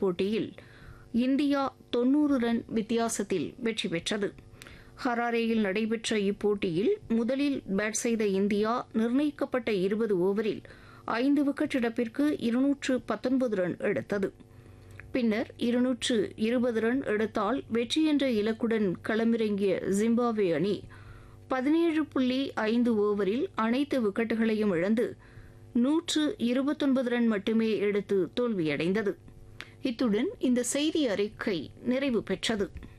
போட்டியில் இந்தியா தொன்னூறு ரன் வித்தியாசத்தில் வெற்றி பெற்றது ஹராரேயில் நடைபெற்ற இப்போட்டியில் முதலில் பேட் செய்த இந்தியா நிர்ணயிக்கப்பட்ட இருபது ஓவரில் ஐந்து விக்கெட் இழப்பிற்கு இருநூற்று பத்தொன்பது ரன் எடுத்தது பின்னர் இருநூற்று இருபது ரன் எடுத்தால் வெற்றி என்ற இலக்குடன் களமிறங்கிய ஜிம்பாப்வே அணி பதினேழு புள்ளி ஐந்து ஓவரில் அனைத்து விக்கெட்டுகளையும் இழந்து நூற்று இருபத்தொன்பது ரன் மட்டுமே எடுத்து தோல்வியடைந்தது இத்துடன் இந்த செய்தி அறிக்கை நிறைவு பெற்றது